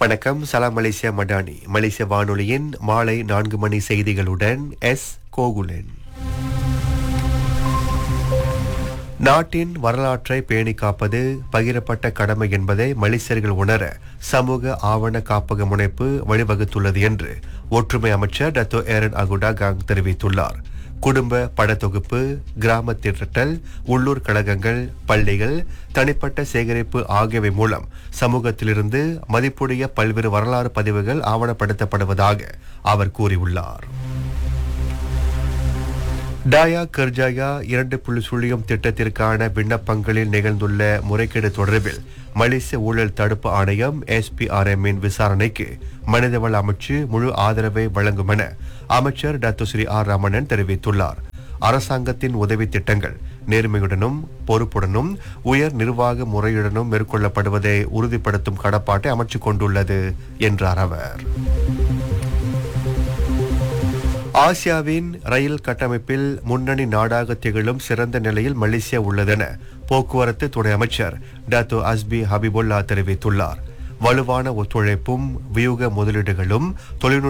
வணக்கம் சலாம் மலேசியா மடானி மலேசிய வானொலியின் மாலை நான்கு மணி செய்திகளுடன் எஸ் கோகுலன் நாட்டின் வரலாற்றை பேணி காப்பது பகிரப்பட்ட கடமை என்பதை மலேசியர்கள் உணர சமூக ஆவண காப்பக முனைப்பு வழிவகுத்துள்ளது என்று ஒற்றுமை அமைச்சர் டத்தோ ஏரன் அகுடா காங் தெரிவித்துள்ளார் குடும்ப படத்தொகுப்பு கிராம திரட்டல் உள்ளூர் கழகங்கள் பள்ளிகள் தனிப்பட்ட சேகரிப்பு ஆகியவை மூலம் சமூகத்திலிருந்து மதிப்புடைய பல்வேறு வரலாறு பதிவுகள் ஆவணப்படுத்தப்படுவதாக அவர் கூறியுள்ளார் டாயா கர்ஜாயா இரண்டு புள்ளி சுழியம் திட்டத்திற்கான விண்ணப்பங்களில் நிகழ்ந்துள்ள முறைகேடு தொடர்பில் மலேசிய ஊழல் தடுப்பு ஆணையம் எஸ்பிஆர்எம் இன் விசாரணைக்கு மனிதவள அமைச்சு முழு ஆதரவை வழங்கும் என அமைச்சர் டாக்டர் ஸ்ரீ ஆர் ரமணன் தெரிவித்துள்ளார் அரசாங்கத்தின் உதவி திட்டங்கள் நேர்மையுடனும் பொறுப்புடனும் உயர் நிர்வாக முறையுடனும் மேற்கொள்ளப்படுவதை உறுதிப்படுத்தும் கடப்பாட்டை அமைச்சு கொண்டுள்ளது என்றார் அவர் ஆசியாவின் ரயில் கட்டமைப்பில் முன்னணி நாடாக திகழும் சிறந்த நிலையில் மலேசியா உள்ளதென போக்குவரத்து துறை அமைச்சர் டாத்தோ அஸ்பி ஹபிபுல்லா தெரிவித்துள்ளார் வலுவான ஒத்துழைப்பும் வியூக முதலீடுகளும் தொழில்நுட்ப